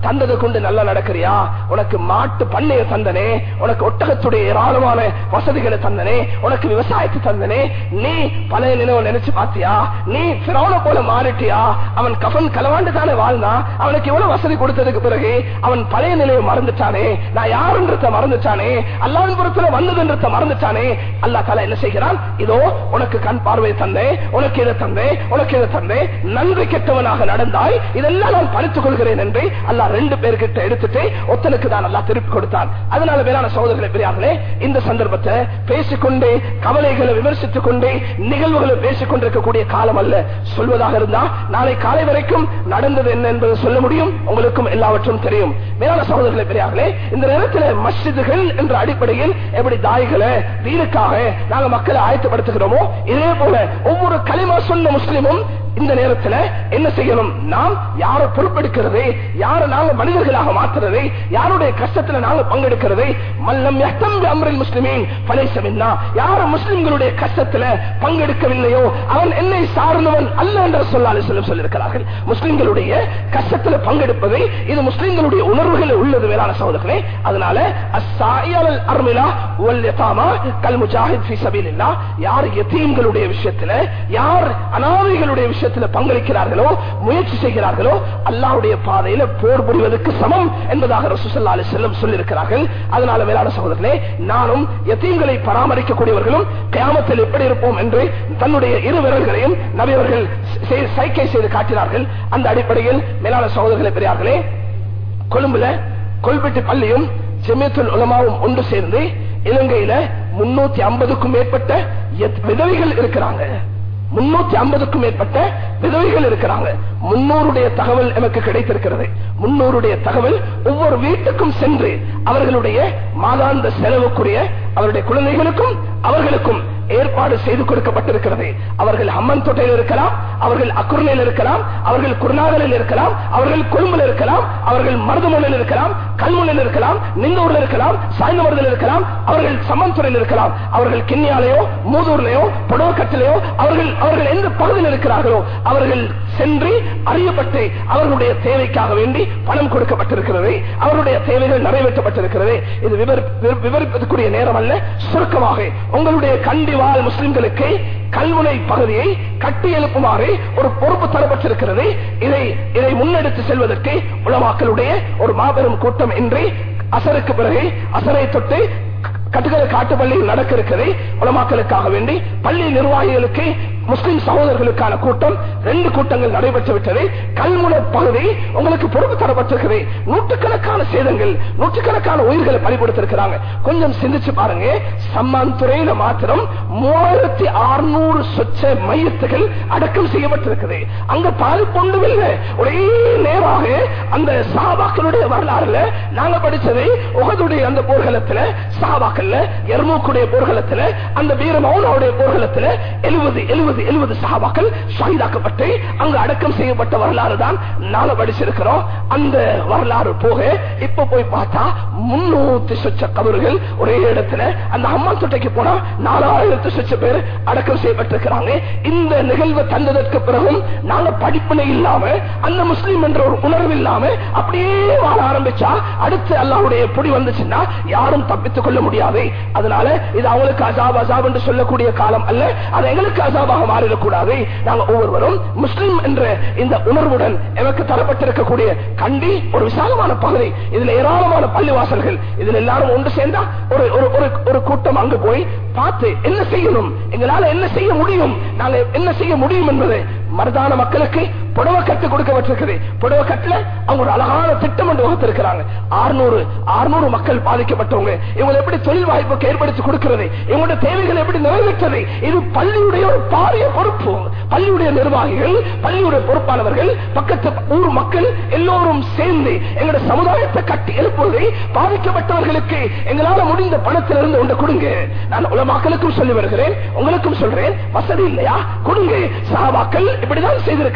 தந்தது கொண்டு நல்லா நடக்கிறியா உனக்கு மாட்டு பண்ணைய தந்தனே உனக்கு ஒட்டகத்துடைய ஏராளமான வசதிகளை தந்தனே உனக்கு விவசாயத்தை தந்தனே நீ பழைய நினைவு நினைச்சு பாத்தியா நீ பிறவனை போல மாறிட்டியா அவன் கஃன் கலவாண்டு தானே வாழ்ந்தான் அவனுக்கு எவ்வளவு வசதி கொடுத்ததுக்கு பிறகு அவன் பழைய நிலையை மறந்துட்டானே நான் யாருன்றத மறந்துட்டானே அல்லாவின் புறத்துல வந்ததுன்றத மறந்துட்டானே அல்லா தலா என்ன செய்கிறான் இதோ உனக்கு கண் பார்வை தந்தேன் உனக்கு இதை தந்தேன் உனக்கு இதை தந்தேன் நன்றி கெட்டவனாக நடந்தாய் இதெல்லாம் நான் பறித்துக் கொள்கிறேன் என்று அல்லா ரெண்டு பேர்கிட்ட எடுத்துட்டு ஒத்தனுக்கு தான் அல்லா திருப்பி கொடுத்தான் அதனால வேளாண் சகோதரர்களை பெரியார்களே இந்த சந்தர்ப்பத்தை பேசிக்கொண்டே கவலைகளை விமர்சித்துக் கொண்டே நிகழ்வுகளை பேசிக் கொண்டிருக்கக்கூடிய காலம் அல்ல சொல்வதாக இருந்தா நாளை காலை வரைக்கும் நடந்தது என்ன என்பதை சொல்ல முடியும் உங்களுக்கும் எல்லாவற்றும் தெரியும் மேலான சகோதரர்களை பெரியார்களே இந்த நேரத்தில் மஸ்ஜிதுகள் என்ற அடிப்படையில் எப்படி தாய்களை தீனுக்காக நாங்க மக்களை ஆயத்தப்படுத்துகிறோமோ இதே போல ஒவ்வொரு களிமா சொன்ன முஸ்லிமும் இந்த நேரத்தில் என்ன செய்யணும் நாம் யாரை பொறுப்பெடுக்கிறது யாரை நாங்க மனிதர்களாக மாற்றுறது யாருடைய கஷ்டத்துல நாங்க பங்கெடுக்கிறது மல்லம் அமரில் முஸ்லிமின் பலேசமின்னா யார முஸ்லிம்களுடைய கஷ்டத்துல பங்கெடுக்கவில்லையோ அவன் என்னை சார்ந்தவன் அல்ல என்று சொல்லாலே சொல்ல சொல்லியிருக்கிறார்கள் முஸ்லிம்களுடைய கஷ்டத்துல பங்கெடுப்பது இது முஸ்லிம்களுடைய உணர்வுகள் உள்ளது வேளாண் சகோதரர்களே அதனால அஸ்ஸாயியல் அர்மிலா வல் யதாமா கல் முஜாஹித் ஃபீ சபீலில்லாஹ் யார் யதீம்களுடைய விஷயத்துல யார் அனாதைகளுடைய விஷயத்துல பங்களிக்கிறார்களோ முயற்சி செய்கிறார்களோ அல்லாஹ்வுடைய பாதையில போர் புரிவதற்கு சமம் என்பதாக ரசூலுல்லாஹி அலைஹி வஸல்லம் சொல்லியிருக்கிறார்கள் அதனால வேளாண் சகோதரர்களே நானும் யதீம்களை பராமரிக்கக்கூடியவர்களும் கியாமத்தில் எப்படி இருப்போம் என்று தன்னுடைய இரு விரல்களையும் நபி அவர்கள் செய்- சைகை செய்து காட்டினார்கள் அந்த அடிப்படையில் மேலான சகோதரர்களை பெரியார்களே கொழும்புல கொல்பெட்டு பள்ளியும் ஜெமியத்துல் உலமாவும் ஒன்று சேர்ந்து இலங்கையில முன்னூத்தி ஐம்பதுக்கும் மேற்பட்ட எத்- விதவைகள் இருக்கிறாங்க முன்னூத்தி ஐம்பதுக்கும் மேற்பட்ட விதவைகள் இருக்கிறாங்க முன்னூறுடைய தகவல் எனக்கு கிடைத்திருக்கிறது முன்னூறுடைய தகவல் ஒவ்வொரு வீட்டுக்கும் சென்று அவர்களுடைய மாதாந்த செலவுக்குரிய அவருடைய குழந்தைகளுக்கும் அவர்களுக்கும் ஏற்பாடு செய்து கொடுக்கப்பட்டிருக்கிறது அவர்கள் அம்மன் தொட்டையில் இருக்கலாம் அவர்கள் அக்குர்ணையில் இருக்கலாம் அவர்கள் குருநாகலில் இருக்கலாம் அவர்கள் கொழும்புல இருக்கலாம் அவர்கள் மருதமலையில் இருக்கலாம் கல்முனையில் இருக்கலாம் நிந்தூர்ல இருக்கலாம் சாய்ந்தமருதில் இருக்கலாம் அவர்கள் சமன்துறையில் இருக்கலாம் அவர்கள் கிண்ணியாலேயோ மூதூர்லயோ புடவக்கட்டிலேயோ அவர்கள் அவர்கள் எந்த பகுதியில் இருக்கிறார்களோ அவர்கள் சென்று அறியப்பட்டு அவர்களுடைய தேவைக்காக வேண்டி பணம் கொடுக்கப்பட்டிருக்கிறது அவருடைய தேவைகள் நிறைவேற்றப்பட்டிருக்கிறது இது விவரி- விவரி- விவரிப்பதற்குரிய நேரம் அல்ல சுருக்கமாக உங்களுடைய கண்டிவால் முஸ்லிம்களுக்கு கல்முனை பகுதியை கட்டி எழுப்புமாறு ஒரு பொறுப்பு தரப்பட்டிருக்கிறது இதை இதை முன்னெடுத்து செல்வதற்கு உலமாக்களுடைய ஒரு மாபெரும் கூட்டம் இன்றி அசருக்கு பிறகு அசரை தொட்டு கட்டுக்கரை காட்டு பள்ளியில் நடக்க இருக்கிறது உலமாக்களுக்காக வேண்டி பள்ளி நிர்வாகிகளுக்கு முஸ்லிம் சகோதரர்களுக்கான கூட்டம் ரெண்டு கூட்டங்கள் நடைபெற்று விட்டது கல்முனை பகுதி உங்களுக்கு பொறுப்பு தரப்பட்டிருக்கிறது நூற்றுக்கணக்கான சேதங்கள் நூற்றுக்கணக்கான உயிர்களை பறிபடுத்திருக்கிறாங்க கொஞ்சம் சிந்திச்சு பாருங்க சம்மான் துறையில மாத்திரம் மூவாயிரத்தி அறுநூறு சொச்ச மையத்துகள் அடக்கம் செய்யப்பட்டிருக்குது அங்க பால் கொண்டுவில்லை ஒரே நேராக அந்த சாபாக்களுடைய வரலாறுல நாங்க படிச்சதை உகதுடைய அந்த போர்க்களத்துல சாபாக்கள்ல எர்மூக்குடைய போர்க்களத்துல அந்த வீர மௌனாவுடைய போர்க்களத்துல எழுபது எழுபது எழுபது சஹாபாக்கள் ஷஹீதாக்கப்பட்டு அங்கு அடக்கம் செய்யப்பட்ட வரலாறு தான் நாங்க படிச்சிருக்கிறோம் அந்த வரலாறு போக இப்ப போய் பார்த்தா முன்னூத்தி சொச்ச கபறுகள் ஒரே இடத்துல அந்த அம்மா தொட்டைக்கு போனா நாலாயிரத்து சொச்ச பேர் அடக்கம் செய்யப்பட்டிருக்கிறாங்க இந்த நிகழ்வு தந்ததற்கு பிறகும் நாங்க படிப்பினை இல்லாம அந்த முஸ்லீம் என்ற ஒரு உணர்வு இல்லாம அப்படியே வாழ ஆரம்பிச்சா அடுத்து அல்லாவுடைய பொடி வந்துச்சுன்னா யாரும் தப்பித்துக் கொள்ள முடியாது அதனால இது அவங்களுக்கு அசாப் அசாப் என்று சொல்லக்கூடிய காலம் அல்ல அது எங்களுக்கு அசாபாக மாறிடக்கூடாது நாங்க ஒவ்வொருவரும் முஸ்லிம் என்ற இந்த உணர்வுடன் எனக்கு தரப்பட்டிருக்கக்கூடிய கண்டி ஒரு விசாலமான பகுதி இதுல ஏராளமான பள்ளிவாசல்கள் இதுல எல்லாரும் ஒன்று சேர்ந்தா ஒரு ஒரு ஒரு- ஒரு கூட்டம் அங்கு போய் பார்த்து என்ன செய்யணும் எங்களால என்ன செய்ய முடியும் நாங்க என்ன செய்ய முடியும் என்பது மருதான மக்களுக்கு புடவை கட்டு கொடுக்கப்பட்டிருக்குது புடவை கட்டுல அவங்க ஒரு அழகான திட்டம் ஒன்று வகுத்திருக்கிறாங்க ஆறுநூறு ஆறுநூறு மக்கள் பாதிக்கப்பட்டவங்க இவங்களை எப்படி தொழில் வாய்ப்புக்கு ஏற்படுத்தி கொடுக்கிறது இவங்களுடைய தேவைகள் எப்படி நிறைவேற்றது இது பள்ளியுடைய ஒரு பாரிய பொறுப்பு பள்ளியுடைய நிர்வாகிகள் பள்ளியுடைய பொறுப்பானவர்கள் பக்கத்து ஊர் மக்கள் எல்லோரும் சேர்ந்து எங்களுடைய சமுதாயத்தை கட்டி எழுப்புவதை பாதிக்கப்பட்டவர்களுக்கு எங்களால முடிந்த பணத்திலிருந்து ஒன்று கொடுங்க நான் உலமாக்களுக்கும் சொல்லி வருகிறேன் உங்களுக்கும் சொல்றேன் வசதி இல்லையா கொடுங்க சஹாபாக்கள் இப்படிதான் செய்திருக்கிறாங்க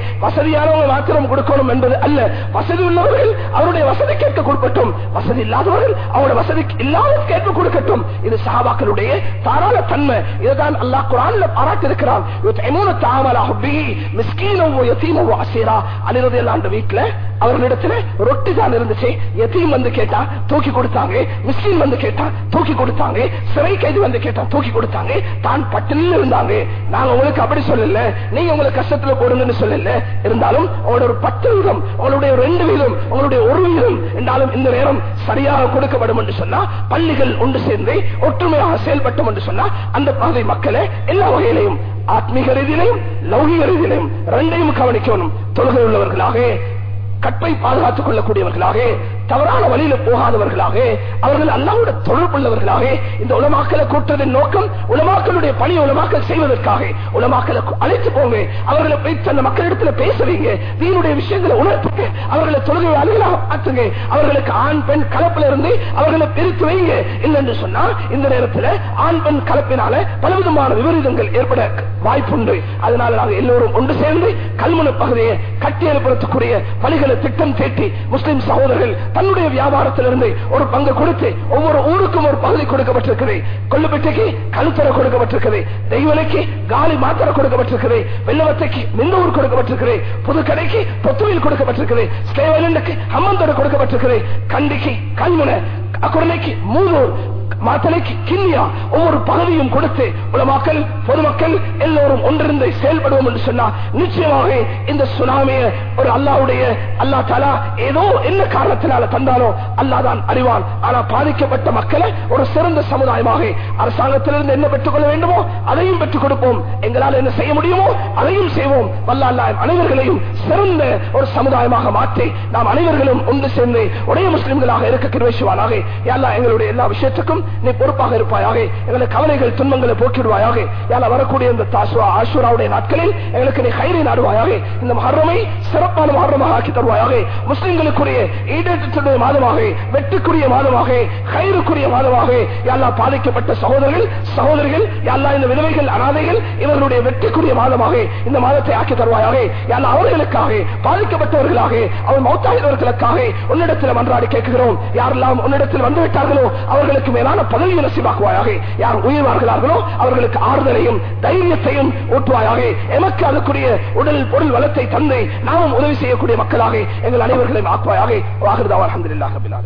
வசதியானவங்க மாத்திரம் கொடுக்கணும் என்பது அல்ல வசதி உள்ளவர்கள் அவருடைய வசதி கேட்க கொடுக்கட்டும் வசதி இல்லாதவர்கள் அவருடைய வசதி இல்லாத கேட்க கொடுக்கட்டும் இது சஹாபாக்களுடைய தாராள தன்மை இதுதான் அல்லாஹ் குரான்ல பாராட்டிருக்கிறான் யுத்இமூன தஆமல ஹுப்பிஹி மிஸ்கீனவ் வ யதீமவ் வ அஸீரா அலி ரலியல்லாஹு அன்ஹு வீட்ல அவர்களிடத்துல ரொட்டி தான் இருந்துச்சு யதீம் வந்து கேட்டா தூக்கி கொடுத்தாங்க மிஸ்கின் வந்து கேட்டா தூக்கி கொடுத்தாங்க சிறை கைது வந்து கேட்டா தூக்கி கொடுத்தாங்க தான் பட்டினில் இருந்தாங்க நாங்க உங்களுக்கு அப்படி சொல்லல நீங்க உங்களுக்கு கஷ்டத்துல போடுங்கன்னு சொல்லல இருந்தாலும் உங்களோட ஒரு பத்து வீதம் உங்களுடைய ஒரு ரெண்டு வீதம் உங்களுடைய ஒரு வீதம் என்றாலும் இந்த நேரம் சரியாக கொடுக்கப்படும் என்று சொன்னா பள்ளிகள் ஒன்று சேர்ந்து ஒற்றுமையாக செயல்பட்டோம் என்று சொன்னா அந்த பகுதி மக்களை எல்லா வகையிலையும் ஆத்மீக ரீதியிலையும் லௌகிக ரீதியிலையும் ரெண்டையும் கவனிக்கணும் தொழுகை உள்ளவர்களாக கற்பை பாதுகாத்துக் கொள்ளக்கூடியவர்களாக தவறான வழியில போகாதவர்களாக அவர்கள் அல்லாவோட தொடர்புள்ளவர்களாக இந்த உலமாக்களை கூட்டத்தின் நோக்கம் உலமாக்களுடைய பணி உலமாக்கல் செய்வதற்காக உலமாக்களை அழைத்து போங்க அவர்களை போய் தந்த மக்களிடத்துல பேசுவீங்க வீணுடைய விஷயங்களை உணர்த்துங்க அவர்களை தொழுகை அலுவலாக மாற்றுங்க அவர்களுக்கு ஆண் பெண் கலப்பில இருந்து அவர்களை பிரித்து வைங்க இல்லைன்னு சொன்னா இந்த நேரத்தில் ஆண் பெண் கலப்பினால பலவிதமான விபரீதங்கள் ஏற்பட வாய்ப்புண்டு அதனால நாங்கள் எல்லோரும் ஒன்று சேர்ந்து கல்முனை பகுதியை கட்டி எழுப்புறதுக்குரிய வழிகளை திட்டம் தீட்டி முஸ்லிம் சகோதரர்கள் தன்னுடைய வியாபாரத்திலிருந்து ஒரு பங்கு கொடுத்து ஒவ்வொரு ஊருக்கும் ஒரு பகுதி கொடுக்கப்பட்டிருக்குது கொல்லுப்பட்டிக்கு கழுத்தர கொடுக்கப்பட்டிருக்குது தெய்வலைக்கு காலி மாத்திர கொடுக்கப்பட்டிருக்குது வெள்ளவத்தைக்கு மின்னூர் கொடுக்கப்பட்டிருக்குது புதுக்கடைக்கு பொத்துவில் கொடுக்கப்பட்டிருக்குது ஸ்டேவலண்டுக்கு ஹம்மந்தோடு கொடுக்கப்பட்டிருக்குது கண்டிக்கு கல்முனை குரலைக்கு மூதூர் மாத்தலைக்கு கிண்ணியா ஒவ்வொரு பகுதியும் கொடுத்து உலமாக்கல் பொதுமக்கள் எல்லோரும் ஒன்றிருந்து செயல்படுவோம் என்று சொன்னா நிச்சயமாக இந்த சுனாமிய ஒரு அல்லாவுடைய அல்லா தாலா ஏதோ என்ன காரணத்தினால தந்தாலோ அல்லா தான் அறிவான் ஆனா பாதிக்கப்பட்ட மக்களை ஒரு சிறந்த சமுதாயமாக அரசாங்கத்திலிருந்து என்ன பெற்றுக் கொள்ள வேண்டுமோ அதையும் பெற்றுக் கொடுப்போம் எங்களால் என்ன செய்ய முடியுமோ அதையும் செய்வோம் வல்ல அல்லா அனைவர்களையும் சிறந்த ஒரு சமுதாயமாக மாற்றி நாம் அனைவர்களும் ஒன்று சேர்ந்து உடைய முஸ்லிம்களாக இருக்க கிருவேசுவானாக எல்லா எங்களுடைய எல்லா விஷயத்துக்கும் நீ பொறுப்பாக இருப்பாயாக எங்களுக்கு கவலைகள் துன்பங்களை போக்கிடுவாயாக யாரா வரக்கூடிய இந்த தாசுவா ஆஷூராவுடைய நாட்களில் எங்களுக்கு நீ கயிறை நாடுவாயாக இந்த மஹர்ரமை சிறப்பான மஹர்ரமாக ஆக்கி தருவாயாக முஸ்லிம்களுக்குரிய ஈடேற்றத்துடைய மாதமாக வெட்டுக்குரிய மாதமாக கயிறுக்குரிய மாதமாக யாரா பாதிக்கப்பட்ட சகோதரர்கள் சகோதரிகள் யாரா இந்த விதவைகள் அனாதைகள் இவர்களுடைய வெட்டுக்குரிய மாதமாக இந்த மாதத்தை ஆக்கி தருவாயாக யாரா அவர்களுக்காக பாதிக்கப்பட்டவர்களாக அவர் மௌத்தாயிரவர்களுக்காக உன்னிடத்தில் மன்றாடி கேட்கிறோம் யாரெல்லாம் உன்னிடத்தில் வந்துவிட்டார்களோ அவர்களுக்கு மேலான பதவியை நசிவாக்குவாயாக யார் உயிர்வார்களார்களோ அவர்களுக்கு ஆறுதலையும் தைரியத்தையும் ஊட்டுவாயாக எமக்கு அதுக்குரிய உடல் பொருள் வளத்தை தந்து நாமும் உதவி செய்யக்கூடிய மக்களாக எங்கள் அனைவர்களையும் ஆக்குவாயாக வாகிருதா அலமதுல்லாஹ்